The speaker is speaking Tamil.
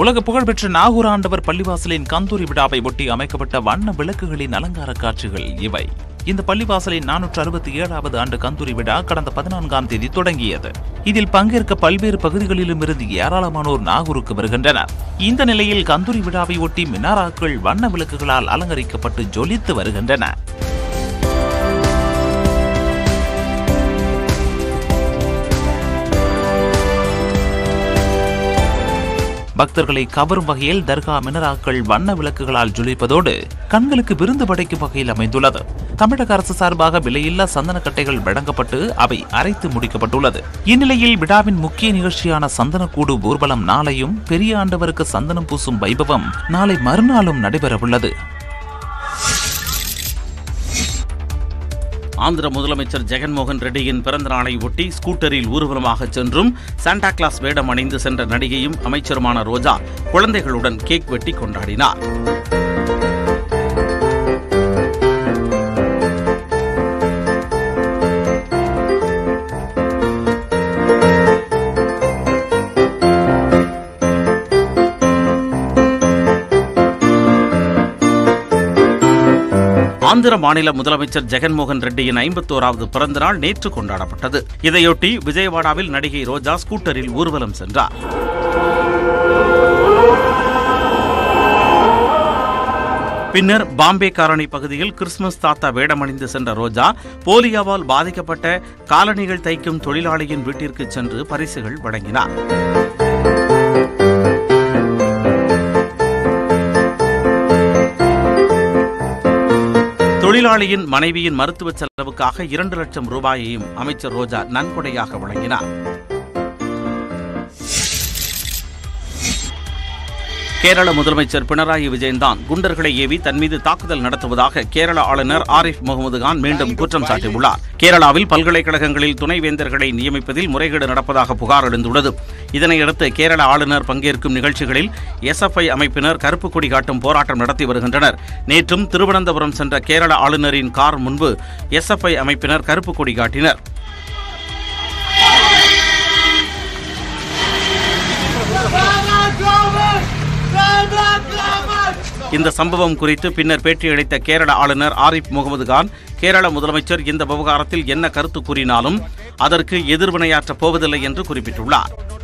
உலக புகழ்பெற்ற நாகூர் ஆண்டவர் பள்ளிவாசலின் கந்தூரி விழாவை ஒட்டி அமைக்கப்பட்ட வண்ண விளக்குகளின் அலங்கார காட்சிகள் இவை இந்த பள்ளிவாசலின் நானூற்று அறுபத்தி ஏழாவது ஆண்டு கந்தூரி விழா கடந்த பதினான்காம் தேதி தொடங்கியது இதில் பங்கேற்க பல்வேறு பகுதிகளிலும் இருந்து ஏராளமானோர் நாகூருக்கு வருகின்றனர் இந்த நிலையில் கந்தூரி விழாவை ஒட்டி மினாராக்கள் வண்ண விளக்குகளால் அலங்கரிக்கப்பட்டு ஜொலித்து வருகின்றன பக்தர்களை கவரும் வகையில் தர்கா மினராக்கள் வண்ண விளக்குகளால் ஜொலிப்பதோடு கண்களுக்கு விருந்து படைக்கும் வகையில் அமைந்துள்ளது தமிழக அரசு சார்பாக விலையில்லா சந்தனக்கட்டைகள் வழங்கப்பட்டு அவை அரைத்து முடிக்கப்பட்டுள்ளது இந்நிலையில் விழாவின் முக்கிய நிகழ்ச்சியான சந்தனக்கூடு ஊர்வலம் நாளையும் பெரிய ஆண்டவருக்கு சந்தனம் பூசும் வைபவம் நாளை மறுநாளும் நடைபெறவுள்ளது ஆந்திர முதலமைச்சர் ஜெகன்மோகன் ரெட்டியின் பிறந்த நாளை ஒட்டி ஸ்கூட்டரில் ஊர்வலமாக சென்றும் சாண்டா கிளாஸ் வேடம் அணிந்து சென்ற நடிகையும் அமைச்சருமான ரோஜா குழந்தைகளுடன் கேக் வெட்டி கொண்டாடினார் ஆந்திர மாநில முதலமைச்சர் ஜெகன்மோகன் ரெட்டியின் ஐம்பத்தோராவது பிறந்த நாள் நேற்று கொண்டாடப்பட்டது இதையொட்டி விஜயவாடாவில் நடிகை ரோஜா ஸ்கூட்டரில் ஊர்வலம் சென்றார் பின்னர் பாம்பே காலனி பகுதியில் கிறிஸ்துமஸ் தாத்தா வேடமணிந்து சென்ற ரோஜா போலியோவால் பாதிக்கப்பட்ட காலணிகள் தைக்கும் தொழிலாளியின் வீட்டிற்கு சென்று பரிசுகள் வழங்கினார் தொழிலாளியின் மனைவியின் மருத்துவ செலவுக்காக இரண்டு லட்சம் ரூபாயையும் அமைச்சர் ரோஜா நன்கொடையாக வழங்கினார் கேரள முதலமைச்சர் பினராயி விஜயன்தான் குண்டர்களை ஏவி தன் மீது தாக்குதல் நடத்துவதாக கேரள ஆளுநர் ஆரிஃப் முகமது கான் மீண்டும் குற்றம் சாட்டியுள்ளார் கேரளாவில் பல்கலைக்கழகங்களில் துணைவேந்தர்களை நியமிப்பதில் முறைகேடு நடப்பதாக புகார் எழுந்துள்ளது இதனையடுத்து கேரள ஆளுநர் பங்கேற்கும் நிகழ்ச்சிகளில் எஸ்எஃப்ஐ அமைப்பினர் கருப்பு கொடி காட்டும் போராட்டம் நடத்தி வருகின்றனர் நேற்றும் திருவனந்தபுரம் சென்ற கேரள ஆளுநரின் கார் முன்பு எஸ்எஃப்ஐ அமைப்பினர் கருப்பு கொடி காட்டினர் இந்த சம்பவம் குறித்து பின்னர் பேட்டியளித்த கேரள ஆளுநர் ஆரிஃப் முகமது கான் கேரள முதலமைச்சர் இந்த விவகாரத்தில் என்ன கருத்து கூறினாலும் அதற்கு எதிர்வினையாற்றப் போவதில்லை என்று குறிப்பிட்டுள்ளார்